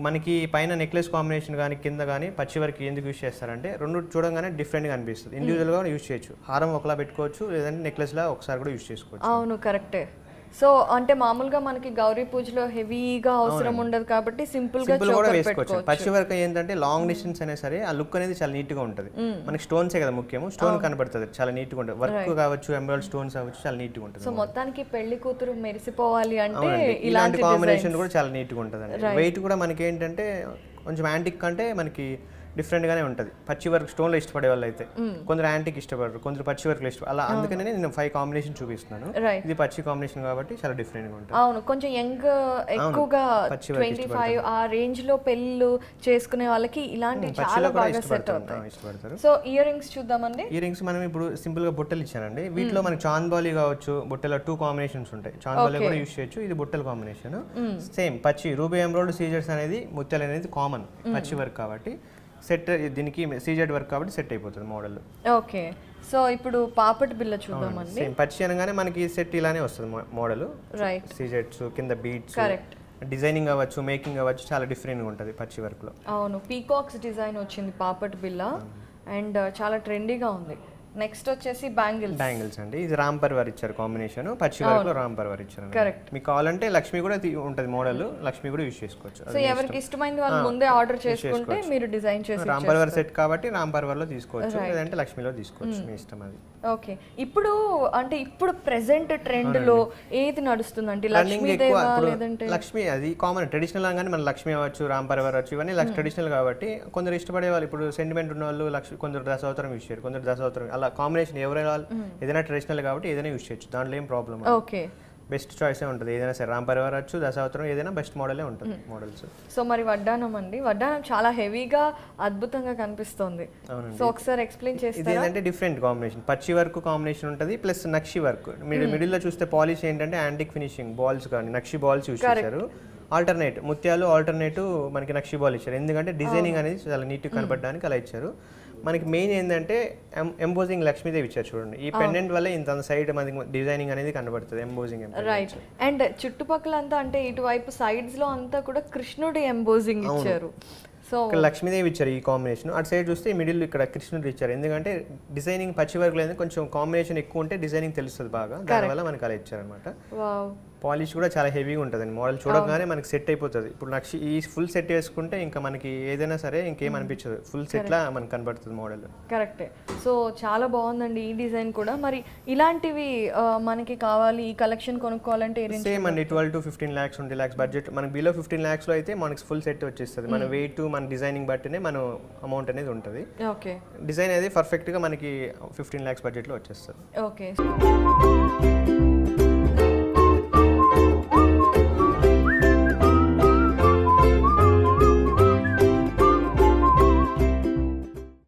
మనకి పైన necklace combination కానీ కింద కానీ పచ్చి వరకు ఎందుకు యూస్ చేస్తారంటే రెండు చూడంగానే డిఫరెంట్గా అనిపిస్తుంది ఇండివిజువల్గా యూస్ చేయొచ్చు హారం ఒకలా పెట్టుకోవచ్చు లేదంటే నెక్లెస్లా ఒకసారి కూడా యూస్ చేసుకోవచ్చు అవును కరెక్టే సో అంటే మామూలుగా మనకి గౌరీ పూజలో హెవీగా అవసరం ఉండదు కాబట్టి సింపుల్ గా సింపుల్ కూడా చోకర్ వేసుకోవచ్చు పెట్టుకోవచ్చు పచ్చి వర్క్ ఏంటంటే లాంగ్ డిస్టెన్స్ అయినా సరే ఆ లుక్ అనేది చాలా నీట్ గా ఉంటుంది మనకి స్టోన్సే కదా ముఖ్యము స్టోన్ కనబడుతుంది చాలా నీట్ గా ఉంటుంది వర్క్ కావచ్చు ఎంబ్రాయిడ్ స్టోన్స్ కావచ్చు చాలా నీట్ గా ఉంటుంది సో మొత్తానికి పెళ్లి కూతురు మెరిసిపోవాలి అంటే అవునండి. ఇలాంటి ఇలాంటి కాంబినేషన్ కూడా చాలా నీట్ గా ఉంటుంది వెయిట్ కూడా మనకి ఏంటంటే కొంచెం యాంటిక్ కంటే మనకి డిఫరెంట్ గానే ఉంటుంది పచ్చి వర్క్ స్టోన్ లో ఇష్టపడే వాళ్ళు అయితే కొందరు యాంటిక్ ఇష్టపడరు కొందరు పచ్చి వర్క్ ఇష్టపడరు అలా అందుకనే నేను ఫైవ్ కాంబినేషన్ చూపిస్తున్నాను రైట్ ఇది పచ్చి కాంబినేషన్ కాబట్టి చాలా డిఫరెంట్ గా ఉంటుంది అవును కొంచెం యంగ్ ఎక్కువగా పచ్చి work ట్వంటీ ఫైవ్ ఆ రేంజ్ లో పెళ్ళిళ్ళు చేసుకునే వాళ్ళకి ఇలాంటి చాలా పచ్చిలో కూడా బాగా సెట్ ఇష్టపడతారు అవుతాయి ఆ, ఇష్టపడతారు సో ఇయర్ రింగ్స్ చూద్దామండి ఇయర్ రింగ్స్ మనం ఇప్పుడు సింపుల్ గా బుట్టలు ఇచ్చానండి వీటిలో మనకి చాంద్బాలి కావచ్చు బుట్టలో టూ కాంబినేషన్స్ ఉంటాయి చాంద్బాలి కూడా యూస్ చేయొచ్చు ఇది బుట్టల కాంబినేషన్ సేమ్ పచ్చి రూబీ ఎంబ్రాయిడ్ సీజర్స్ అనేది ముత్యాలు అనేది కామన్ పచ్చి వర్క్ కాబట్టి సెట్ దీనికి సీజెడ్ వర్క్ కాబట్టి సెట్ అయిపోతుంది మోడల్ ఓకే సో ఇప్పుడు పాపటి బిల్ల చూద్దామండి సేమ్ పచ్చి అనగానే మనకి సెట్ ఇలానే వస్తుంది మోడల్ రైట్ సీజెడ్స్ కింద బీట్స్ కరెక్ట్ డిజైనింగ్ అవ్వచ్చు మేకింగ్ అవ్వచ్చు చాలా డిఫరెంట్గా ఉంటుంది పచ్చి వర్క్లో అవును పీకాక్స్ డిజైన్ వచ్చింది పాపటి బిల్ల అండ్ చాలా ట్రెండీగా ఉంది నెక్స్ట్ వచ్చేసి బ్యాంగిల్స్ బ్యాంగిల్స్ అండి ఇది రామ్ పర్వర్ ఇచ్చారు కాంబినేషన్ పచ్చి వర్క్లో రామ్ పర్వర్ ఇచ్చారు కరెక్ట్ మీకు కావాలంటే లక్ష్మి కూడా తీ- ఉంటుంది మోడల్ లక్ష్మి కూడా యూస్ చేసుకోవచ్చు సో ఎవరికి ఇష్టమైంది వాళ్ళు ముందే ఆర్డర్ చేసుకుంటే మీరు డిజైన్ చేసి రామ్ పర్వర్ సెట్ కాబట్టి రామ్ పర్వర్లో తీసుకోవచ్చు లేదంటే లక్ష్మిలో తీసుకోవచ్చు మీ ఇష్టం అది ఓకే ఇప్పుడు అంటే ఇప్పుడు ప్రెసెంట్ ట్రెండ్ లో ఏది నడుస్తుంది అంటే రన్నింగ్ ఎక్కువ లక్ష్మీదేవా ఇప్పుడు లేదంటే లక్ష్మి అది కామన్ ట్రెడిషనల్ అనగానే మన లక్ష్మి అవ్వచ్చు రామ్ పర్వర్ అవ్వచ్చు ఇవన్నీ ట్రెడిషనల్ కాబట్టి కొందరు ఇష్టపడే వాళ్ళు ఇప్పుడు సెంటిమెంట్ ఉన్న వాళ్ళు లక్ష్మి కొందరు దశావతారం యూస్ చేయరు కొందరు దశావతారం అలా కాంబినేషన్ ఎవరైనా వాళ్ళు ఏదైనా ట్రెడిషనల్ కాబట్టి ఏదైనా యూస్ చేయొచ్చు దాంట్లో ఏం ప్రాబ్లమ్ ఓకే బెస్ట్ చాయిసే ఉంటుంది ఏదైనా సరే రామ్ పర్వర్ వచ్చు దశావతారం ఏదైనా బెస్ట్ మోడలే ఉంటుంది మోడల్స్ సో మరి వడ్డానం అండి వడ్డానం చాలా హెవీగా అద్భుతంగా కనిపిస్తుంది అవునండి. సో ఒకసారి ఎక్స్ప్లెయిన్ ఇది చేస్తారా ఏంటంటే డిఫరెంట్ కాంబినేషన్ పచ్చి వర్క్ కాంబినేషన్ ఉంటుంది ప్లస్ నక్షి వర్క్ మీరు మిడిల్లో చూస్తే పాలిష్ ఏంటంటే యాంటిక్ ఫినిషింగ్ బాల్స్ కానీ నక్షి బాల్స్ యూస్ చేశారు ఆల్టర్నేట్ ముత్యాలు ఆల్టర్నేట్ మనకి నక్షి బాల్ ఇచ్చారు ఎందుకంటే డిజైనింగ్ అనేది చాలా నీట్గా కనపడడానికి అలా ఇచ్చారు మనకి మెయిన్ ఏంటంటే ఎంబోజింగ్ లక్ష్మీదేవి ఇచ్చారు చూడండి ఈ పెండెంట్ వల్ల ఇంత సైడ్ మనకి డిజైనింగ్ అనేది కనబడుతుంది ఎంబోజింగ్ రైట్ అండ్ చుట్టుపక్కల అంతా అంటే ఇటువైపు సైడ్స్ లో అంతా కూడా కృష్ణుడి ఎంబోజింగ్ ఇచ్చారు సో ఇక్కడ లక్ష్మీదేవి ఇచ్చారు ఈ కాంబినేషన్ అటు సైడ్ చూస్తే మిడిల్ ఇక్కడ కృష్ణుడు ఇచ్చారు ఎందుకంటే డిజైనింగ్ పచ్చి వర్క్ లేదు కొంచెం కాంబినేషన్ ఎక్కువ ఉంటే డిజైనింగ్ తెలుస్తుంది బాగా దానివల్ల మనకి అలా ఇచ్చారనమాట వావ్ పాలిష్ కూడా చాలా హెవీగా ఉంటుంది మోడల్ చూడగానే మనకి సెట్ అయిపోతుంది ఇప్పుడు నక్షి ఈ ఫుల్ సెట్ వేసుకుంటే ఇంకా మనకి ఏదైనా సరే ఇంకేం అనిపించదు ఫుల్ సెట్లా మనకు కనబడుతుంది మోడల్ కరెక్టే సో చాలా బాగుందండి ఈ డిజైన్ కూడా మరి ఇలాంటివి ఆ, మనకి కావాలి ఈ కలెక్షన్ కొనుక్కోవాలంటే ఏ range? సేమ్ అండి twelve to fifteen lakhs twenty lakhs budget మనకి బిలో ఫిఫ్టీన్ ల్యాక్స్లో అయితే మనకి ఫుల్ సెట్ వచ్చేస్తుంది మన వెయిట్ మన డిజైనింగ్ బట్టినే మన అమౌంట్ అనేది ఉంటుంది ఓకే డిజైన్ అనేది పర్ఫెక్ట్గా మనకి ఫిఫ్టీన్ ల్యాక్స్ బడ్జెట్లో వచ్చేస్తుంది ఓకే